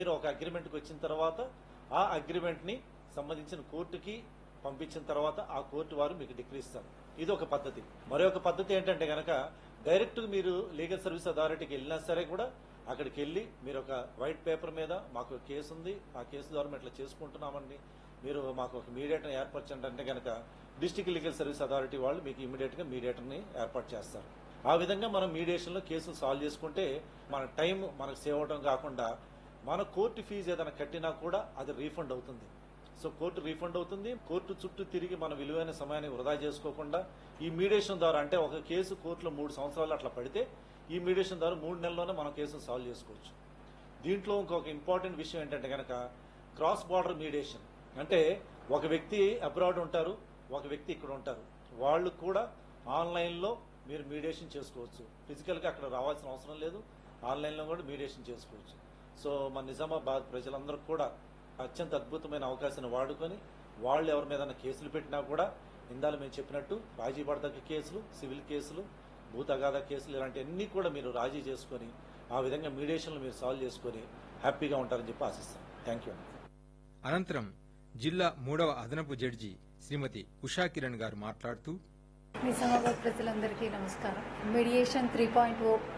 మీరు ఒక అగ్రిమెంట్కి వచ్చిన తర్వాత ఆ అగ్రిమెంట్ని సంబంధించిన కోర్టుకి పంపించిన తర్వాత ఆ కోర్టు వారు మీకు డిగ్రీ ఇస్తారు ఇది ఒక పద్ధతి మరొక పద్ధతి ఏంటంటే గనక డైరెక్ట్ మీరు లీగల్ సర్వీస్ అథారిటీకి వెళ్ళినా సరే కూడా అక్కడికి వెళ్ళి మీరు ఒక వైట్ పేపర్ మీద మాకు కేసు ఉంది ఆ కేసు ద్వారా మేము ఇట్లా చేసుకుంటున్నామండి మీరు మాకు ఒక మీడియేటర్ ఏర్పరచండి అంటే కనుక డిస్టిక్ లీగల్ సర్వీస్ అథారిటీ వాళ్ళు మీకు ఇమీడియట్ గా మీడియేటర్ని ఏర్పాటు చేస్తారు ఆ విధంగా మనం మీడియేషన్ లో కేసులు సాల్వ్ చేసుకుంటే మన టైం మనకు సేవ్ అవడం కాకుండా మన కోర్టు ఫీజు ఏదైనా కట్టినా కూడా అది రీఫండ్ అవుతుంది సో కోర్టు రీఫండ్ అవుతుంది కోర్టు చుట్టూ తిరిగి మన విలువైన సమయాన్ని వృధా చేసుకోకుండా ఈ మీడియేషన్ ద్వారా అంటే ఒక కేసు కోర్టులో మూడు సంవత్సరాలు అట్లా పడితే ఈ మీడియేషన్ ద్వారా మూడు నెలల్లోనే మనం కేసును సాల్వ్ చేసుకోవచ్చు దీంట్లో ఇంకొక ఇంపార్టెంట్ విషయం ఏంటంటే కనుక క్రాస్ బార్డర్ మీడియేషన్ అంటే ఒక వ్యక్తి అబ్రాడ్ ఉంటారు ఒక వ్యక్తి ఇక్కడ ఉంటారు వాళ్ళు కూడా ఆన్లైన్లో మీరు మీడియేషన్ చేసుకోవచ్చు ఫిజికల్గా అక్కడ రావాల్సిన అవసరం లేదు ఆన్లైన్లో కూడా మీడియేషన్ చేసుకోవచ్చు సో మన నిజామాబాద్ ప్రజలందరూ కూడా అత్యంత అద్భుతమైన అవకాశాన్ని వాడుకొని వాళ్ళు ఎవరి మీద కేసులు పెట్టినా కూడా ఇందాక మేము చెప్పినట్టు రాజీ పడదగ్గ కేసులు సివిల్ కేసులు భూ తగాదా కేసులు ఇలాంటివన్నీ కూడా మీరు రాజీ చేసుకొని ఆ విధంగా మీడియేషన్లు మీరు సాల్వ్ చేసుకొని హ్యాపీగా ఉంటారని చెప్పి ఆశిస్తాం థ్యాంక్ యూ అనంతరం జిల్లా మూడవ అదనపు జడ్జి శ్రీమతి ఉషా కిరణ్ గారు మాట్లాడుతూ నిజామాబాద్ ప్రజలందరికీ నమస్కారం మీడియేషన్ త్రీ పాయింట్ ఓ